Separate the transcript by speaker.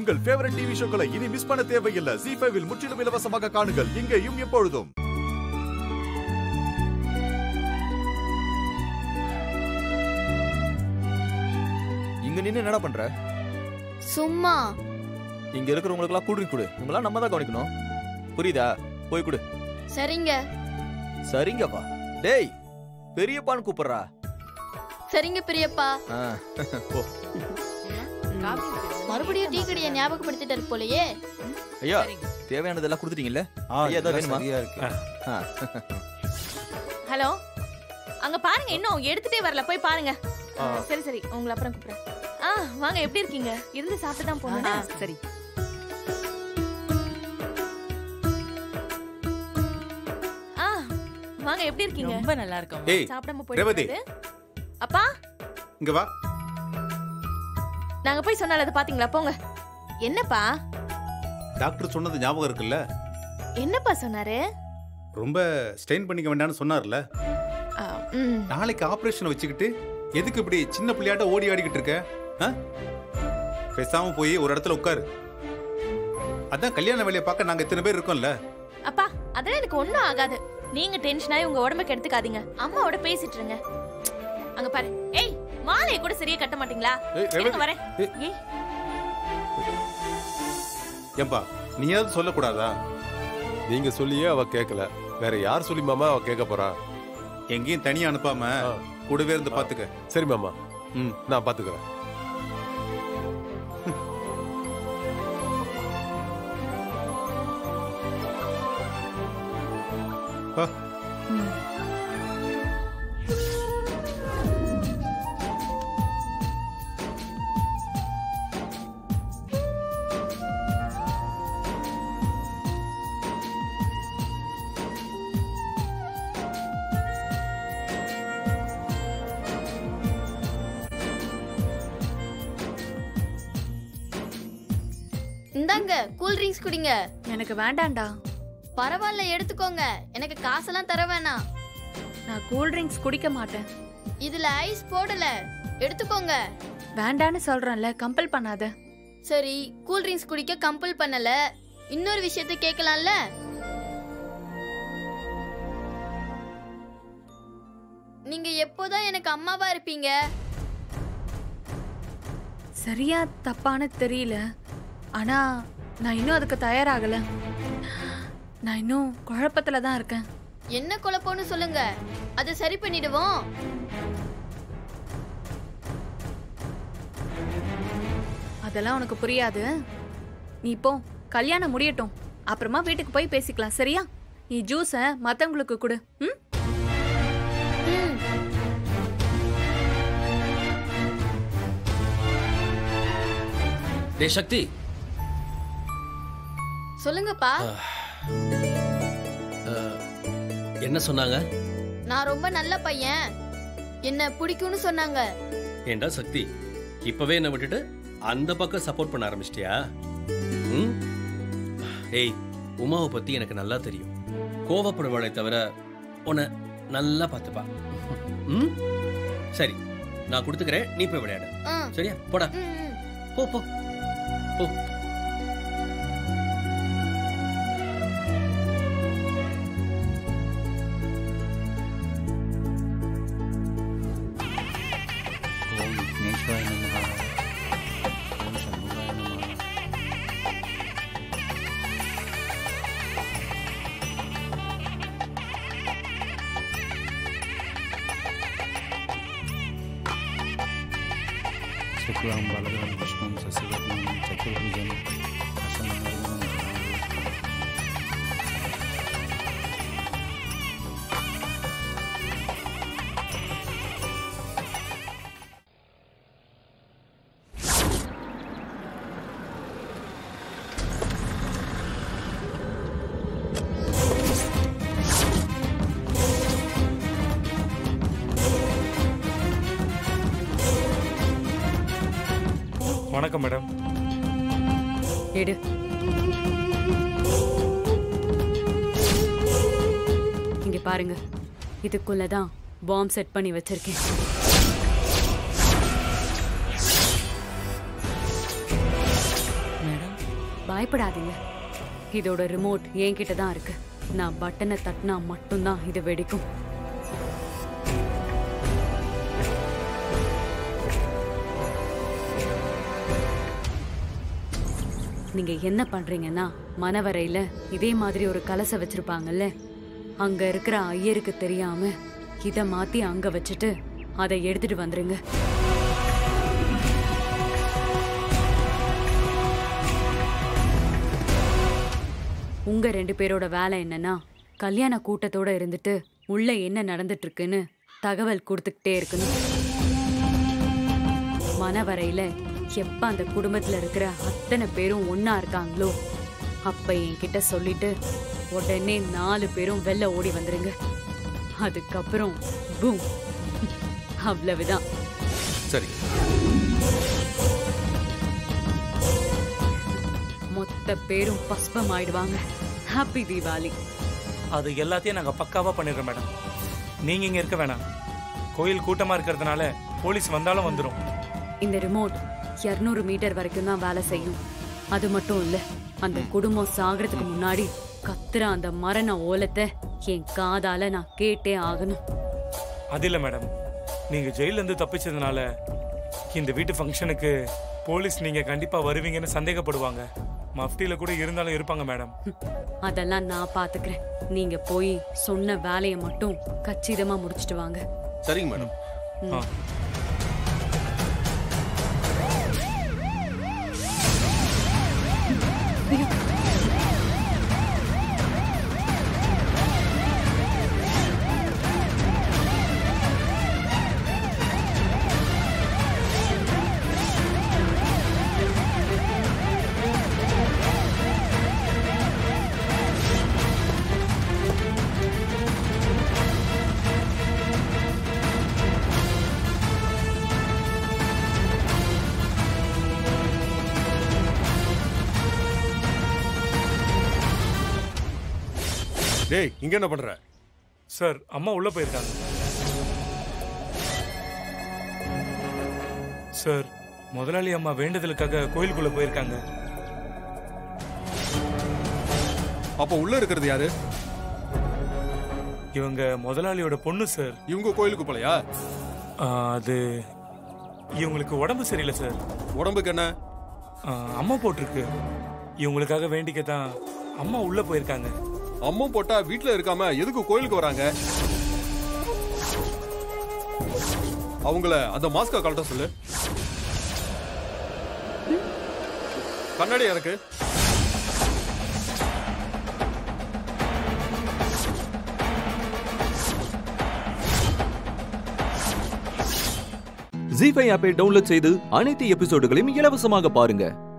Speaker 1: உங்கள் favourite TV ஷோக்களை இனி miss பண்ண தேவையில்லை ஜி ஃபைவில் முற்றிலும் இலவசமாக காணுங்கள் இங்கேயும் எப்பொழுதும்
Speaker 2: இங்க நின்னு என்னடா பண்ற
Speaker 3: சும்மா
Speaker 2: இங்க இருக்கிறவங்களுக்கு எல்லாம் கூல்ட்ரிங்க் கொடு உங்களா நம்ம தான் கவனிக்கணும் புரியுதா போய் கொடு
Speaker 3: சரிங்க
Speaker 2: சரிங்க வா டேய் பெரியப்பான்னு கூப்பிடுறா
Speaker 3: சரிங்க பெரியப்பா
Speaker 2: ஆ, போ
Speaker 3: மறுபடியும் டீ கடையை ஞாபகப்படுத்திட்டாரு போலயே
Speaker 2: ஐயா தேவையானதெல்லாம் கொடுத்துட்டீங்கல்ல ஐயா ஏதாவது வேணுமா ஆ.
Speaker 4: ஹலோ அங்க பாருங்க இன்னும் எடுத்துட்டே வரல போய் பாருங்க ஆ, சரி சரி உங்களை அப்புறம் கூப்பிடுறேன் ஆ வாங்க எப்படி இருக்கீங்க இருந்து சாப்பிட்டு தான் போகணும்
Speaker 5: சரி
Speaker 4: ஆ வாங்க எப்படி இருக்கீங்க
Speaker 5: ரொம்ப நல்லா இருக்கும்
Speaker 6: ஏய்
Speaker 4: சாப்பிடாம
Speaker 6: ரேவதி.
Speaker 4: போயிட்டு அப்பா
Speaker 6: இங்க வா
Speaker 4: நாங்க போய் சொன்னால அது பாத்தீங்களா போங்க என்னப்பா
Speaker 6: டாக்டர் சொன்னது ஞாபகம் இருக்குல்ல
Speaker 4: என்னப்பா சொன்னாரு
Speaker 6: ரொம்ப ஸ்ட்ரெயின் பண்ணிக்க வேண்டாம்னு சொன்னார்ல
Speaker 4: ஆ, ம்
Speaker 6: நாளைக்கு ஆபரேஷன் வச்சுக்கிட்டு எதுக்கு இப்படி சின்ன பிள்ளையாட்ட ஓடி ஆடிக்கிட்டு இருக்க ஆ? பேசாம போய் ஒரு இடத்துல உட்காரு அதான் கல்யாண வேலையை பார்க்க நாங்க இத்தனை பேர் இருக்கோம்ல
Speaker 4: அப்பா அதெல்லாம் எனக்கு ஒண்ணும் ஆகாது நீங்க டென்ஷன் ஆகி உங்க உடம்புக்கு எடுத்துக்காதீங்க அம்மாவோட பேசிட்டு இருங்க அங்க பாரு ஏய் மாலையை கூட சரியா கட்ட மாட்டீங்களா
Speaker 6: ஏய், ரேவதி.
Speaker 4: இருங்க வரேன்
Speaker 6: ஏய்.
Speaker 4: ஏய்
Speaker 6: ஏம்பா நீயாவது சொல்லக்கூடாதா
Speaker 7: நீங்க சொல்லியே அவ கேட்கல வேற யார் சொல்லி மாமா அவ கேட்க போறா
Speaker 6: எங்கேயும் தனியா அனுப்பாம
Speaker 7: ஆ.
Speaker 6: கூடவே இருந்து பாத்துக்க
Speaker 7: சரி மாமா
Speaker 6: ம்
Speaker 7: நான் பாத்துக்கிறேன்
Speaker 6: வா.
Speaker 3: இந்தாங்க கூல் ட்ரிங்க்ஸ் குடிங்க
Speaker 8: எனக்கு வேண்டாம்டா
Speaker 3: பரவாயில்ல எடுத்துக்கோங்க எனக்கு காசெல்லாம் தர வேணாம்
Speaker 8: நான் கூல் ட்ரிங்க்ஸ் குடிக்க மாட்டேன்
Speaker 3: இதுல ஐஸ் போடல எடுத்துக்கோங்க
Speaker 8: வேண்டான்னு சொல்றேன்ல கம்பல் பண்ணாத
Speaker 3: சரி கூல் ட்ரிங்க்ஸ் குடிக்க கம்பல் பண்ணல இன்னொரு விஷயத்த கேட்கலாம்ல நீங்க எப்போதான் எனக்கு அம்மாவா இருப்பீங்க
Speaker 8: சரியா தப்பான்னு தெரியல ஆனா நான் இன்னும் அதுக்கு தயாராகல நான் இன்னும் குழப்பத்துல தான் இருக்கேன்
Speaker 3: என்ன குழப்பம்னு சொல்லுங்க அதை சரி பண்ணிடுவோம்
Speaker 8: அதெல்லாம் உனக்கு புரியாது நீ இப்போ கல்யாணம் முடியட்டும் அப்புறமா வீட்டுக்கு போய் பேசிக்கலாம் சரியா நீ ஜூஸை மத்தவங்களுக்கு கொடு ம்
Speaker 3: ம்.
Speaker 9: டே சக்தி
Speaker 3: சொல்லுங்கப்பா
Speaker 9: என்ன சொன்னாங்க
Speaker 3: நான் ரொம்ப நல்ல பையன் என்ன பிடிக்கும்னு சொன்னாங்க
Speaker 9: ஏண்டா சக்தி இப்பவே என்ன விட்டுட்டு அந்த பக்கம் சப்போர்ட் பண்ண ஆரம்பிச்சிட்டியா ம் ஏய் உமாவை பத்தி எனக்கு நல்லா தெரியும் கோவப்படுவாளை தவிர உன்னை நல்லா பார்த்துப்பா ம் சரி நான் கொடுத்துக்கிறேன் நீ போய் விளையாடு
Speaker 3: ஆ.
Speaker 9: சரியா போடா
Speaker 3: ம், ம்.
Speaker 9: போ போ போ
Speaker 10: ஓம் விக்னேஸ்வராய நமः ஓம் சண்முகாய நமः शुक्लां बालकं विष्णुं शशिवर्णं चतुर्भुजं प्रसन्नवदनं ध्यायामि।
Speaker 11: வணக்கம் மேடம்
Speaker 5: எடு இங்க பாருங்க இதுக்குள்ள தான் பாம் செட் பண்ணி வச்சிருக்கேன்
Speaker 10: மேடம்
Speaker 5: பயப்படாதீங்க இதோட ரிமோட் என்கிட்ட தான் இருக்கு நான் பட்டனை தட்டினா மட்டும்தான் இது வெடிக்கும் நீங்க என்ன பண்றீங்கன்னா மனவரையில இதே மாதிரி ஒரு கலசை வச்சிருப்பாங்கல்ல அங்க இருக்கிற ஐயருக்கு தெரியாம இத மாத்தி அங்க வச்சுட்டு அதை எடுத்துட்டு வந்துருங்க உங்க ரெண்டு பேரோட வேலை என்னன்னா கல்யாண கூட்டத்தோட இருந்துட்டு உள்ள என்ன நடந்துட்டு இருக்குன்னு தகவல் கொடுத்துக்கிட்டே இருக்கணும் மனவரையில எப்ப அந்த குடும்பத்துல இருக்கிற அத்தனை பேரும் ஒண்ணா இருக்காங்களோ அப்ப என்கிட்ட சொல்லிட்டு உடனே நாலு பேரும் வெளில ஓடி வந்துருங்க அதுக்கப்புறம் பூம் அவ்வளவுதான்
Speaker 7: சரி
Speaker 5: மொத்த பேரும் பஸ்பம் ஆயிடுவாங்க ஹாப்பி தீபாவளி
Speaker 11: அது எல்லாத்தையும் நாங்கள் பக்காவாக பண்ணிடுறோம் மேடம் நீங்கள் இங்கே இருக்க வேணாம் கோயில் கூட்டமாக இருக்கிறதுனால போலீஸ் வந்தாலும் வந்துடும்
Speaker 5: இந்த ரிமோட் 200 மீட்டர் வரைக்கும் தான் வேலை செய்யும் அது மட்டும் இல்ல அந்த குடும்பம் சாகிறதுக்கு முன்னாடி கத்துற அந்த மரண ஓலத்தை என் காதால நான் கேட்டே ஆகணும்
Speaker 11: அது இல்லை மேடம் நீங்கள் ஜெயிலேருந்து தப்பிச்சதுனால இந்த வீட்டு ஃபங்க்ஷனுக்கு போலீஸ் நீங்கள் கண்டிப்பாக வருவீங்கன்னு சந்தேகப்படுவாங்க மஃப்டியில் கூட இருந்தாலும் இருப்பாங்க மேடம்
Speaker 5: அதெல்லாம் நான் பாத்துக்கிறேன் நீங்க போய் சொன்ன வேலையை மட்டும் கச்சிதமா முடிச்சிட்டு வாங்க
Speaker 7: சரிங்க மேடம்
Speaker 11: ஆ
Speaker 7: டேய் இங்க என்ன பண்ற
Speaker 11: சார் அம்மா உள்ளே போயிருக்காங்க சார் முதலாளி அம்மா வேண்டுதலுக்காக கோயிலுக்குள்ள போயிருக்காங்க
Speaker 7: அப்ப உள்ள இருக்கிறது யாரு
Speaker 11: இவங்க முதலாளியோட பொண்ணு சார்
Speaker 7: இவங்க கோயிலுக்கு போலையா
Speaker 11: ஆ, அது இவங்களுக்கு உடம்பு சரியில்லை சார்
Speaker 7: உடம்புக்கு என்ன
Speaker 11: ஆ, அம்மா போட்டிருக்கு இவங்களுக்காக வேண்டிக்க தான் அம்மா உள்ள போயிருக்காங்க
Speaker 7: அம்மா போட்டா வீட்ல இருக்காம எதுக்கு கோயிலுக்கு வராங்க அவங்கள அந்த மாஸ்க கழட்ட சொல்லு கண்ணாடி எனக்கு
Speaker 12: ஜி ஃபைவ் ஆப்பை டவுன்லோட் செய்து அனைத்து எபிசோடுகளையும் இலவசமாக பாருங்க